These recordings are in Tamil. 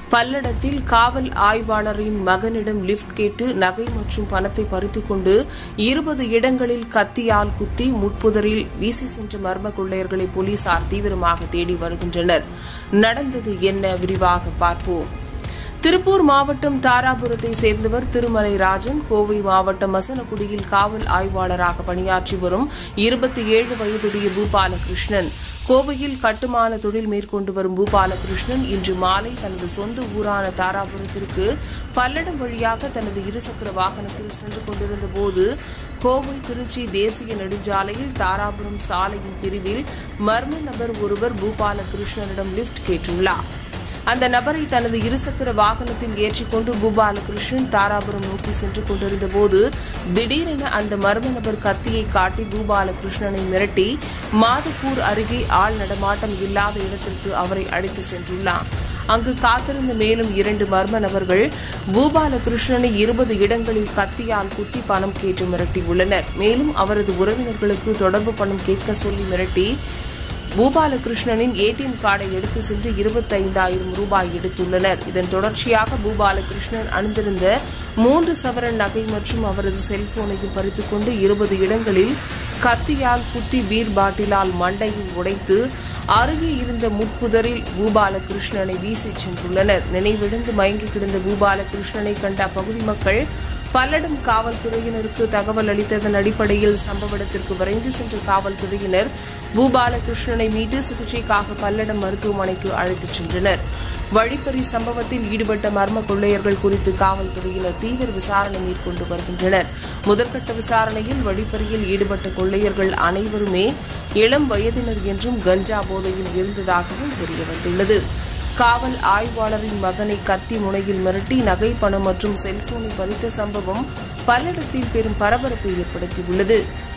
பல்லடத்தில் காவல் ஆய்வாளரின் மகனிடம் லிப்ட் கேட்டு நகை மற்றும் பணத்தை பறித்துக் கொண்டு இருபது இடங்களில் கத்தியால் குத்தி முட்புதரில் வீசி சென்ற மர்ம கொள்ளையர்களை போலீசார் தீவிரமாக தேடி வருகின்றனர் நடந்தது என்ன விரிவாக பார்ப்போம் திருப்பூர் மாவட்டம் தாராபுரத்தை சேர்ந்தவர் திருமலை ராஜன் கோவை மாவட்டம் மசனகுடியில் காவல் ஆய்வாளராக பணியாற்றி வரும் இருபத்தி ஏழு வயதுடைய பூபாலகிருஷ்ணன் கோவையில் கட்டுமான தொழில் மேற்கொண்டு வரும் பூபாலகிருஷ்ணன் இன்று மாலை தனது சொந்த ஊரான தாராபுரத்திற்கு பல்லடம் வழியாக தனது இருசக்கர வாகனத்தில் சென்று கொண்டிருந்த போது கோவை திருச்சி தேசிய நெடுஞ்சாலையில் தாராபுரம் சாலையின் பிரிவில் மர்ம நபர் ஒருவர் பூபாலகிருஷ்ணனிடம் லிப்ட் கேட்டுள்ளார் அந்த நபரை தனது இருசக்கர வாகனத்தில் ஏற்றிக்கொண்டு பூபாலகிருஷ்ணன் தாராபுரம் நோக்கி சென்று கொண்டிருந்த போது திடீரென அந்த மர்ம நபர் கத்தியை காட்டி பூபாலகிருஷ்ணனை மிரட்டி மாதப்பூர் அருகே ஆள் நடமாட்டம் இல்லாத இடத்திற்கு அவரை அழைத்து சென்றுள்ளார் அங்கு காத்திருந்த மேலும் இரண்டு மர்ம நபர்கள் பூபாலகிருஷ்ணனை இருபது இடங்களில் கத்தியால் குத்தி பணம் கேட்டு மிரட்டியுள்ளனர் மேலும் அவரது உறவினர்களுக்கு தொடர்பு பணம் கேட்க சொல்லி மிரட்டி பூபாலகிருஷ்ணனின் ஏடிஎம் கார்டை எடுத்து சென்று இருபத்தைந்தாயிரம் ரூபாய் எடுத்துள்ளனர் இதன் தொடர்ச்சியாக பூபாலகிருஷ்ணன் அணிந்திருந்த மூன்று சவரன் நகை மற்றும் அவரது செல்போனையும் பறித்துக் கொண்டு இருபது இடங்களில் கத்தியால் குத்தி பீர் பாட்டிலால் மண்டையை உடைத்து அருகே இருந்த முட்புதரில் பூபாலகிருஷ்ணனை வீசிச் சென்றுள்ளனர் நினைவிழந்து மயங்கி கிடந்த பூபாலகிருஷ்ணனை கண்ட அப்பகுதி மக்கள் பல்லடம் காவல்துறையினருக்கு தகவல் அளித்ததன் அடிப்படையில் சம்பவ இடத்திற்கு விரைந்து சென்ற காவல்துறையினர் பூபாலகிருஷ்ணனை மீட்டு சிகிச்சைக்காக பல்லடம் மருத்துவமனைக்கு அழைத்துச் சென்றனர் வழிப்பறி சம்பவத்தில் ஈடுபட்ட மர்ம கொள்ளையர்கள் குறித்து காவல்துறையினர் தீவிர விசாரணை மேற்கொண்டு வருகின்றனர் முதற்கட்ட விசாரணையில் வழிப்பறியில் ஈடுபட்ட கொள்ளையர்கள் அனைவருமே இளம் வயதினர் என்றும் கஞ்சா போதையில் இருந்ததாகவும் தெரியவந்துள்ளது காவல் ஆய்வாளரின் மகனை கத்தி முனையில் மிரட்டி நகை பணம் மற்றும் செல்போனை பறித்த சம்பவம் பல்லடத்தில் பெரும் பரபரப்பை ஏற்படுத்தியுள்ளது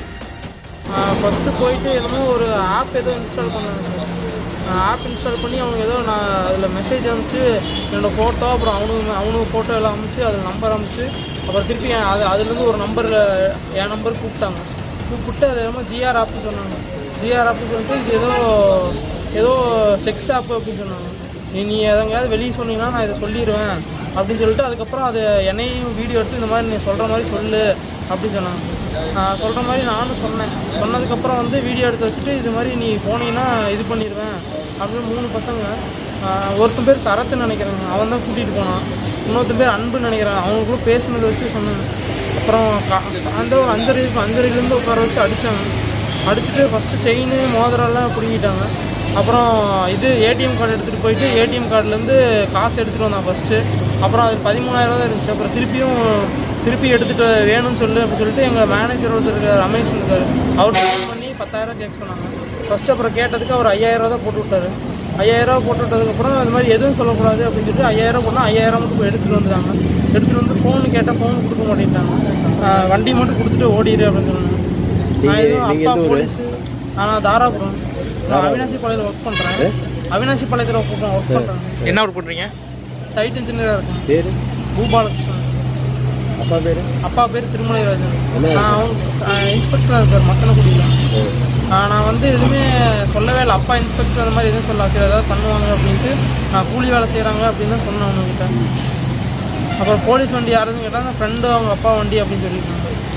ஃபஸ்ட்டு போயிட்டு என்னமோ ஒரு ஆப் ஏதோ இன்ஸ்டால் பண்ணாங்க ஆப் இன்ஸ்டால் பண்ணி அவங்க ஏதோ நான் அதில் மெசேஜ் அனுப்பிச்சு என்னோடய ஃபோட்டோ அப்புறம் அவனுக்கு அவனுக்கு ஃபோட்டோ எல்லாம் அனுப்பிச்சு அதில் நம்பர் அனுப்பிச்சு அப்புறம் திருப்பி என் அது அதுலேருந்து ஒரு நம்பரில் என் நம்பர் கூப்பிட்டாங்க கூப்பிட்டு அது என்னமோ ஜிஆர் ஆப்னு சொன்னாங்க ஜிஆர் ஆப்னு சொல்லிட்டு இது ஏதோ ஏதோ செக்ஸ் ஆப் அப்படின்னு சொன்னாங்க நீ நீ எதங்காவது வெளியே சொன்னீங்கன்னா நான் இதை சொல்லிடுவேன் அப்படின்னு சொல்லிட்டு அதுக்கப்புறம் அது என்னையும் வீடியோ எடுத்து இந்த மாதிரி நீ சொல்கிற மாதிரி சொல்லு அப்படின்னு சொன்னாங்க நான் சொல்கிற மாதிரி நானும் சொன்னேன் சொன்னதுக்கப்புறம் வந்து வீடியோ எடுத்து வச்சுட்டு இது மாதிரி நீ போனீங்கன்னா இது பண்ணிடுவேன் அப்படின்னு மூணு பசங்க ஆஹ் ஒருத்தன் பேர் சரத்துன்னு நினைக்கிறேங்க அவன் தான் கூட்டிகிட்டு போனான் இன்னொருத்தன் பேர் அன்புன்னு நினைக்கிறேன் அவங்களுக்குள்ள பேசுனதை வச்சு சொன்னாங்க அப்புறம் கா- சாயந்தரம் ஒரு அஞ்சரை இருக்கும் அஞ்சரைலேருந்து உட்கார வச்சு அடித்தாங்க அடிச்சுட்டு ஃபஸ்ட்டு செயின் மோதிரம்லாம் பிடுங்கிட்டாங்க அப்புறம் இது ஏடிஎம் கார்டு எடுத்துகிட்டு போயிட்டு ஏடிஎம் கார்டுலேருந்து காசு எடுத்துகிட்டு வந்தான் ஃபஸ்ட்டு அப்புறம் அது பதிமூணாயிரம் தான் இருந்துச்சு அப்புறம் திருப்பியும் திருப்பி எடுத்துகிட்டு வேணும்னு சொல்லு அப்படின்னு சொல்லிட்டு எங்கள் மேனேஜர் ஒருத்தர் இருக்கார் ரமேஷ் இருக்கார் அவர் ஃபோன் பண்ணி பத்தாயிரம் கேட்க சொன்னாங்க ஃபஸ்ட்டு அப்புறம் கேட்டதுக்கு அவர் ஐயாயிரம் தான் போட்டு விட்டாரு ஐயாயிரம் போட்டு விட்டதுக்கப்புறம் அது மாதிரி எதுவும் சொல்லக்கூடாது அப்படின்னு சொல்லிட்டு ஐயாயிரம் போனால் ஐயாயிரம் மட்டும் போய் எடுத்துகிட்டு வந்துட்டாங்க எடுத்துகிட்டு வந்து ஃபோனு கேட்டால் ஃபோன் கொடுக்க மாட்டேங்கிட்டாங்க ஆஹ் வண்டி மட்டும் கொடுத்துட்டு ஓடிடு அப்படின்னு சொன்னாங்க நான் எதுவும் அப்பா போலீஸ் நான் தாராபுரம் நான் அவினாசி பாளையத்தில் ஒர்க் பண்ணுறேன் அவினாசி பாளையத்தில் ஒர்க் பண்ணுறேன் ஒர்க் பண்ணுறேன் என்ன ஒர்க் பண்ணுறீங்க சைட் இன்ஜினியராக இருக்கேன் பேர் பூபாலகிருஷ்ணன் அப்பா பேர் அப்பா பேர் திருமலைராஜன் என்ன நான் அவங்க இன்ஸ்பெக்டராக இருக்கார் மசனக்குடியில் நான் வந்து எதுவுமே சொல்லவே இல்லை அப்பா இன்ஸ்பெக்டர் அந்த மாதிரி எதுவும் சொல்ல சரி ஏதாவது பண்ணுவாங்க அப்படின்ட்டு நான் கூலி வேலை செய்கிறாங்க அப்படின்னு தான் சொன்னேன் அவங்ககிட்ட அப்புறம் போலீஸ் வண்டி யாருன்னு கேட்டால் ஃப்ரெண்டு அவங்க அப்பா வண்டி அப்படின்னு சொல்லியிருக்காங்க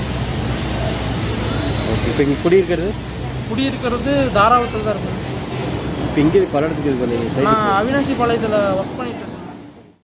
ஓகே இப்போ இங்கே குடியிருக்கிறது குடியிருக்கிறது தாராபுரத்தில் தான் இருக்கும் இப்போ இங்கே பல்லடத்துக்கு இது பண்ணீங்க நான் அவினாசி பாளையத்தில் ஒர்க் பண்ணிட்டு இருக்கேன்